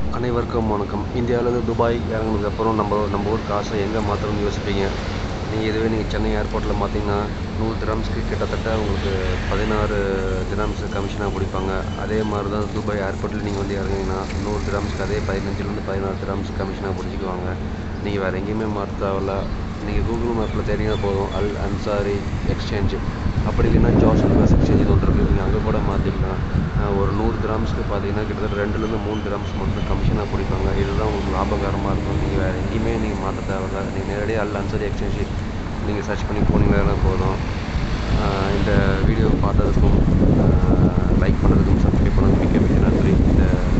அனைவருக்கும் வணக்கம் இந்தியாவிலேருந்து துபாய் இறங்குனதுக்கப்புறம் நம்ம நம்ம ஊர் காசை எங்கே மாற்றணும்னு யோசிப்பீங்க நீங்கள் இதுவே நீங்கள் சென்னை ஏர்போர்ட்டில் பார்த்தீங்கன்னா நூறு திராம்ஸ்க்கு கிட்டத்தட்ட உங்களுக்கு பதினாறு திராம்ஸ் கமிஷனாக பிடிப்பாங்க அதே மாதிரி தான் துபாய் ஏர்போர்ட்டில் நீங்கள் வந்து இறங்குனீங்கன்னா நூறு திராம்ஸ்க்கு அதே பதினஞ்சுலேருந்து பதினாறு திராம்ஸ் கமிஷனாக பிடிச்சிக்குவாங்க நீங்கள் வேறு எங்கேயுமே மாற்ற தேவையில்ல நீங்கள் கூகுள் மேப்பில் தேடிங்கன்னா போதும் அல் அன்சாரி எக்ஸ்சேஞ்சு அப்படி இல்லைன்னா ஜார்ஜ் லுகாஸ் எக்ஸ்சேஞ்ச் ஒன்று இருக்குது நீங்கள் அங்கே கூட மாற்றிக்கலாம் ஒரு நூறு கிராம்ஸ்க்கு பார்த்தீங்கன்னா கிட்டத்தட்ட ரெண்டுலேருந்து மூணு கிராம்ஸ் மட்டும் கமிஷனாக பிடிப்பாங்க இதுதான் உங்களுக்கு லாபகரமாக இருக்கும் நீங்கள் வேறு எங்கேயுமே நீங்கள் மாற்ற தேவையில்ல நீங்கள் நேரடியாக அல் அன்சாரி எக்ஸ்சேஞ்சு நீங்கள் சர்ச் பண்ணி போனீங்கன்னா போதும் ஆஹ் இந்த வீடியோ பார்த்ததுக்கும் லைக் பண்ணதுக்கும் சப்ஸ்கிரைப் பண்ணதுக்கும் மிக்க மிக்க நன்றி இந்த